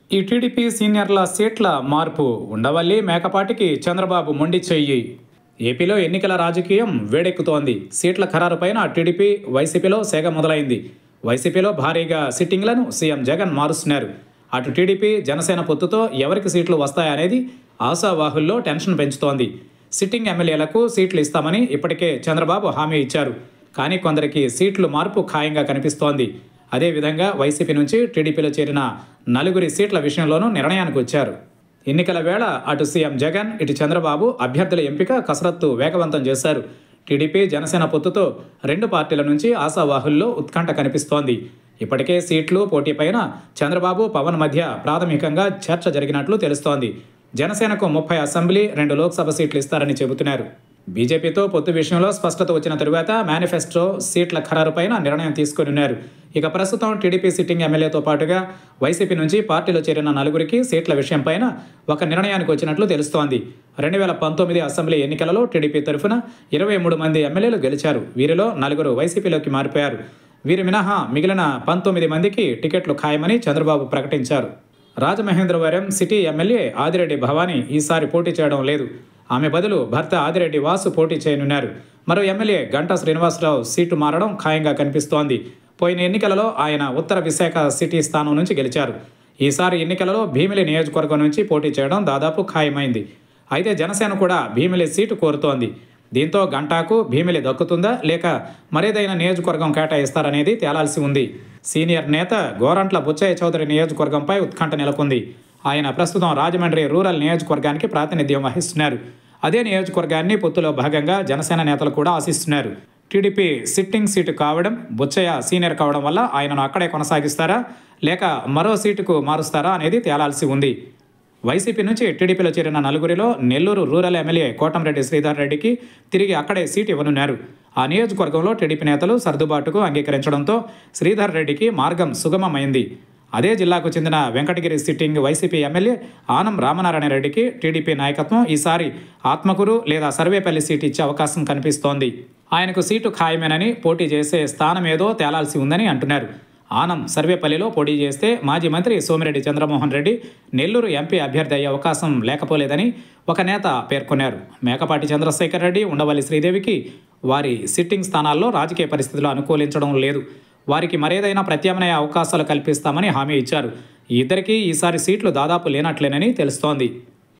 ఈ టీడీపీ సీనియర్ల సీట్ల మార్పు ఉండవల్లి మేకపాటికి చంద్రబాబు మొండి చెయ్యి ఏపీలో ఎన్నికల రాజకీయం వేడెక్కుతోంది సీట్ల ఖరారుపైన టీడీపీ వైసీపీలో సేగ మొదలైంది వైసీపీలో భారీగా సిట్టింగ్లను సీఎం జగన్ మారుస్తున్నారు అటు టీడీపీ జనసేన పొత్తుతో ఎవరికి సీట్లు వస్తాయనేది ఆశావాహుల్లో టెన్షన్ పెంచుతోంది సిట్టింగ్ ఎమ్మెల్యేలకు సీట్లు ఇస్తామని ఇప్పటికే చంద్రబాబు హామీ ఇచ్చారు కానీ కొందరికి సీట్లు మార్పు ఖాయంగా కనిపిస్తోంది అదేవిధంగా వైసీపీ నుంచి టీడీపీలో చేరిన నలుగురి సీట్ల విషయంలోనూ నిర్ణయానికి వచ్చారు ఎన్నికల వేళ అటు సీఎం జగన్ ఇటు చంద్రబాబు అభ్యర్థుల ఎంపిక కసరత్తు వేగవంతం చేశారు టీడీపీ జనసేన పొత్తుతో రెండు పార్టీల నుంచి ఆశావాహుల్లో ఉత్కంఠ కనిపిస్తోంది ఇప్పటికే సీట్లు పోటీపైన చంద్రబాబు పవన్ మధ్య ప్రాథమికంగా చర్చ జరిగినట్లు తెలుస్తోంది జనసేనకు ముప్పై అసెంబ్లీ రెండు లోక్సభ సీట్లు ఇస్తారని చెబుతున్నారు బీజేపీతో పొత్తు విషయంలో స్పష్టత వచ్చిన తరువాత మేనిఫెస్టో సీట్ల ఖరారుపైన నిర్ణయం తీసుకుని ఉన్నారు ఇక ప్రస్తుతం టీడీపీ సిట్టింగ్ ఎమ్మెల్యేతో పాటుగా వైసీపీ నుంచి పార్టీలో చేరిన నలుగురికి సీట్ల విషయంపైన ఒక నిర్ణయానికి వచ్చినట్లు తెలుస్తోంది రెండు వేల పంతొమ్మిది అసెంబ్లీ ఎన్నికలలో టీడీపీ తరఫున ఇరవై మూడు మంది ఎమ్మెల్యేలు గెలిచారు వీరిలో నలుగురు వైసీపీలోకి మారిపోయారు వీరి మినహా మిగిలిన పంతొమ్మిది మందికి టికెట్లు ఖాయమని చంద్రబాబు ప్రకటించారు రాజమహేంద్రవరం సిటీ ఎమ్మెల్యే ఆదిరెడ్డి భవానీ ఈసారి పోటీ చేయడం లేదు ఆమె బదులు భర్త ఆదిరెడ్డి వాసు పోటీ చేయనున్నారు మరో ఎమ్మెల్యే గంటా శ్రీనివాసరావు సీటు మారడం ఖాయంగా కనిపిస్తోంది పోయిన ఎన్నికలలో ఆయన ఉత్తర విశాఖ సిటీ స్థానం నుంచి గెలిచారు ఈసారి ఎన్నికలలో భీమిలి నియోజకవర్గం నుంచి పోటీ చేయడం దాదాపు ఖాయమైంది అయితే జనసేన కూడా భీమిలి సీటు కోరుతోంది దీంతో గంటాకు భీమిలి దక్కుతుందా లేక మరేదైనా నియోజకవర్గం కేటాయిస్తారనేది తేలాల్సి ఉంది సీనియర్ నేత గోరంట్ల బుచ్చయ్య చౌదరి నియోజకవర్గంపై ఉత్కంఠ నెలకొంది ఆయన ప్రస్తుతం రాజమండ్రి రూరల్ నియోజకవర్గానికి ప్రాతినిధ్యం వహిస్తున్నారు అదే నియోజకవర్గాన్ని పొత్తులో భాగంగా జనసేన నేతలు కూడా ఆశిస్తున్నారు టీడీపీ సిట్టింగ్ సీటు కావడం బుచ్చయ్య సీనియర్ కావడం వల్ల ఆయనను అక్కడే కొనసాగిస్తారా లేక మరో సీటుకు మారుస్తారా అనేది తేలాల్సి ఉంది వైసీపీ నుంచి టీడీపీలో చేరిన నలుగురిలో నెల్లూరు రూరల్ ఎమ్మెల్యే కోటంరెడ్డి శ్రీధర్ రెడ్డికి తిరిగి అక్కడే సీటు ఇవ్వనున్నారు ఆ నియోజకవర్గంలో టీడీపీ నేతలు సర్దుబాటుకు అంగీకరించడంతో శ్రీధర్ రెడ్డికి మార్గం సుగమమైంది అదే జిల్లాకు చెందిన Venkatagiri sitting YSRCP MLA Anam Ramanarayana రెడ్డికి టీడీపీ నాయకత్వం ఈసారి ఆత్మకూరు లేదా సర్వేపల్లి సీటు ఇచ్చే అవకాశం కనిపిస్తోంది ఆయనకు సీటు ఖాయమేనని పోటీ చేసే స్థానం ఏదో తేలాల్సి ఉందని అంటున్నారు ఆనం సర్వేపల్లిలో పోటీ చేస్తే మాజీ మంత్రి సోమిరెడ్డి చంద్రమోహన్ రెడ్డి నెల్లూరు ఎంపీ అభ్యర్థి అయ్యే అవకాశం లేకపోలేదని ఒక నేత పేర్కొన్నారు మేకపాటి చంద్రశేఖర్ రెడ్డి ఉండవల్లి శ్రీదేవికి వారి సిట్టింగ్ స్థానాల్లో రాజకీయ పరిస్థితులు అనుకూలించడం లేదు వారికి మరేదైనా ప్రత్యామ్నాయ అవకాశాలు కల్పిస్తామని హామీ ఇచ్చారు ఈ ఇద్దరికీ ఈసారి సీట్లు దాదాపు లేనట్లేనని తెలుస్తోంది